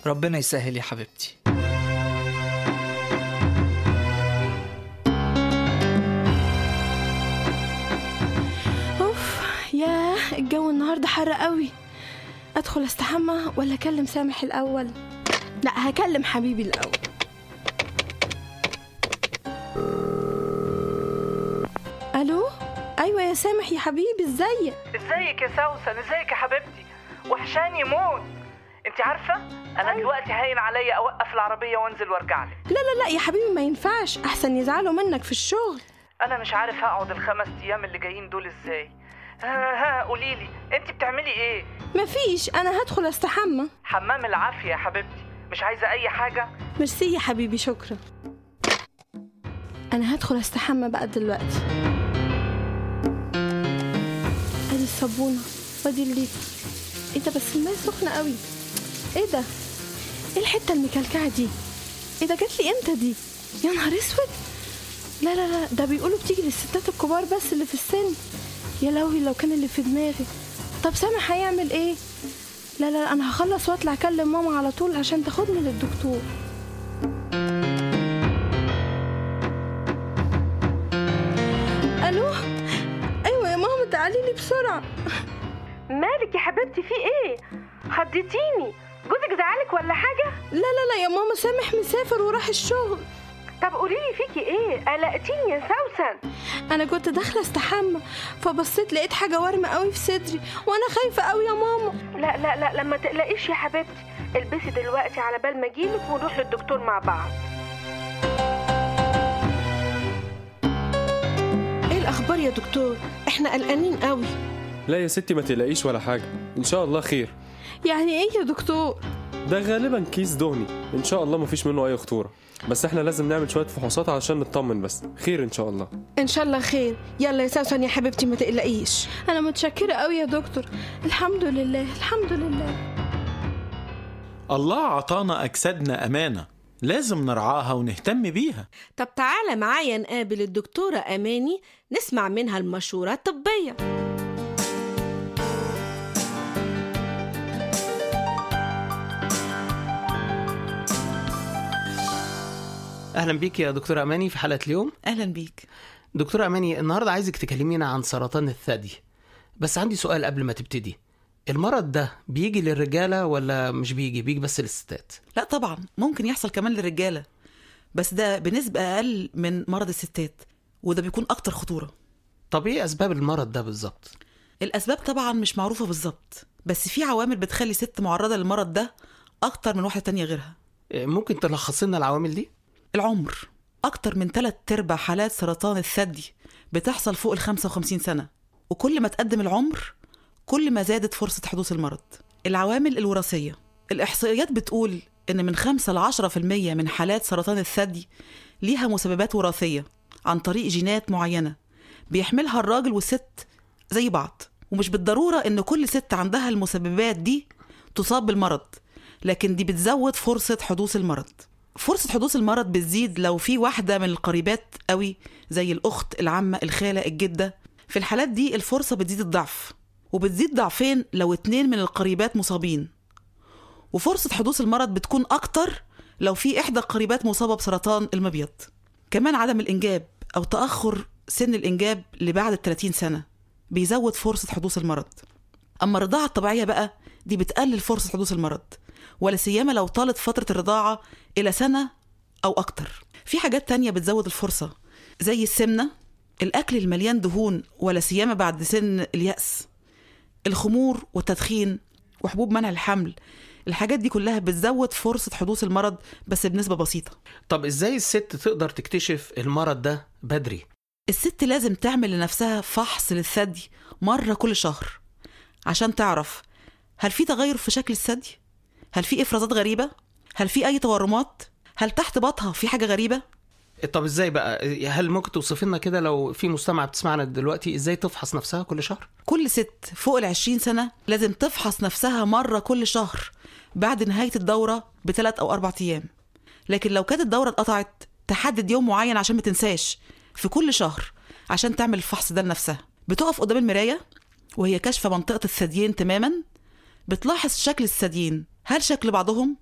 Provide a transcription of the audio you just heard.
ربنا يسهل يا حبيبتي اوف ياه الجو النهارده حر قوي ادخل استحمى ولا اكلم سامح الاول لا هكلم حبيبي الاول الو ايوه يا سامح يا حبيبي ازيك ازيك يا سوسن ازيك يا حبيبتي وحشاني موت انت عارفه انا دلوقتي هاين عليا اوقف العربيه وانزل وارجع لك لا لا لا يا حبيبي ما ينفعش احسن يزعلوا منك في الشغل انا مش عارف هقعد الخمس ايام اللي جايين دول ازاي ها ها قولي لي انت بتعملي ايه مفيش انا هدخل استحمى حمام العافيه يا حبيبتي مش عايزه اي حاجه ميرسي يا حبيبي شكرا انا هدخل استحمى بقى دلوقتي ادي الصابونه وادي الليفه ايه ده بس الماء سخنه قوي ايه ده ايه الحته المكلكعه دي ايه ده جات لي امتى دي يا نهار اسود لا لا لا ده بيقولوا بتيجي للستات الكبار بس اللي في السن يا لهوي لو كان اللي في دماغي طب سامح هيعمل ايه لا لا لا، انا هخلص واطلع اكلم ماما على طول عشان تاخدني للدكتور الو ايوه يا ماما تعالي لي بسرعه مالك يا حبيبتي في ايه خضتيني جوزك زعلك ولا حاجه لا لا لا يا ماما سامح مسافر وراح الشغل طب قولي لي فيكي ايه قلقتيني يا سوسن انا كنت داخله استحمى فبصيت لقيت حاجه وارمه قوي في صدري وانا خايفه قوي يا ماما لا لا لا لما تقلقيش يا حبيبتي البسي دلوقتي على بال ما اجيلك ونروح للدكتور مع بعض ايه الاخبار يا دكتور احنا قلقانين قوي لا يا ستي ما تقلقيش ولا حاجة إن شاء الله خير يعني ايه يا دكتور ده غالبا كيس دهني إن شاء الله مفيش منه أي خطورة بس احنا لازم نعمل شوية فحوصات علشان نطمن بس خير إن شاء الله ان شاء الله خير يلا يا سوسن يا حبيبتي ما تقلقيش انا متشكره قوي يا دكتور الحمد لله الحمد لله الله عطانا أجسادنا أمانة لازم نرعاها ونهتم بيها طب تعالى معايا نقابل الدكتورة أماني نسمع منها المشورة الطبية اهلا بيك يا دكتوره اماني في حلقه اليوم اهلا بيك دكتوره اماني النهارده عايزك تكلمينا عن سرطان الثدي بس عندي سؤال قبل ما تبتدي المرض ده بيجي للرجاله ولا مش بيجي بيجي بس للستات لا طبعا ممكن يحصل كمان للرجاله بس ده بنسبه اقل من مرض الستات وده بيكون اكتر خطوره طب ايه اسباب المرض ده بالظبط الاسباب طبعا مش معروفه بالظبط بس في عوامل بتخلي ست معرضه للمرض ده اكتر من واحده تانية غيرها إيه، ممكن تلخص لنا العوامل دي العمر أكتر من تلات أرباع حالات سرطان الثدي بتحصل فوق ال 55 سنة وكل ما تقدم العمر كل ما زادت فرصة حدوث المرض العوامل الوراثية الإحصائيات بتقول إن من 5 ل 10% من حالات سرطان الثدي ليها مسببات وراثية عن طريق جينات معينة بيحملها الراجل والست زي بعض ومش بالضرورة إن كل ست عندها المسببات دي تصاب بالمرض لكن دي بتزود فرصة حدوث المرض فرصة حدوث المرض بتزيد لو في واحدة من القريبات قوي زي الأخت العمة الخالة الجدة في الحالات دي الفرصة بتزيد الضعف وبتزيد ضعفين لو اتنين من القريبات مصابين وفرصة حدوث المرض بتكون أكتر لو في إحدى القريبات مصابة بسرطان المبيض كمان عدم الإنجاب أو تأخر سن الإنجاب لبعد ال 30 سنة بيزود فرصة حدوث المرض أما الرضاعة الطبيعية بقى دي بتقلل فرصة حدوث المرض ولا سيما لو طالت فترة الرضاعة إلى سنة أو أكتر في حاجات تانية بتزود الفرصة زي السمنة الأكل المليان دهون ولا سيما بعد سن اليأس الخمور والتدخين وحبوب منع الحمل الحاجات دي كلها بتزود فرصة حدوث المرض بس بنسبة بسيطة طب ازاي الست تقدر تكتشف المرض ده بدري الست لازم تعمل لنفسها فحص للثدي مرة كل شهر عشان تعرف هل في تغير في شكل الثدي؟ هل في إفرازات غريبة؟ هل في أي تورمات؟ هل تحت بطها في حاجة غريبة؟ طب ازاي بقى هل ممكن توصفي لنا كده لو في مستمع بتسمعنا دلوقتي ازاي تفحص نفسها كل شهر كل ست فوق ال 20 سنة لازم تفحص نفسها مرة كل شهر بعد نهاية الدورة بثلاث أو أربع أيام لكن لو كانت الدورة اتقطعت تحدد يوم معين عشان ما تنساش في كل شهر عشان تعمل الفحص ده لنفسها بتقف قدام المراية وهي كاشفة منطقة الثديين تماما بتلاحظ شكل الثديين هل شكل بعضهم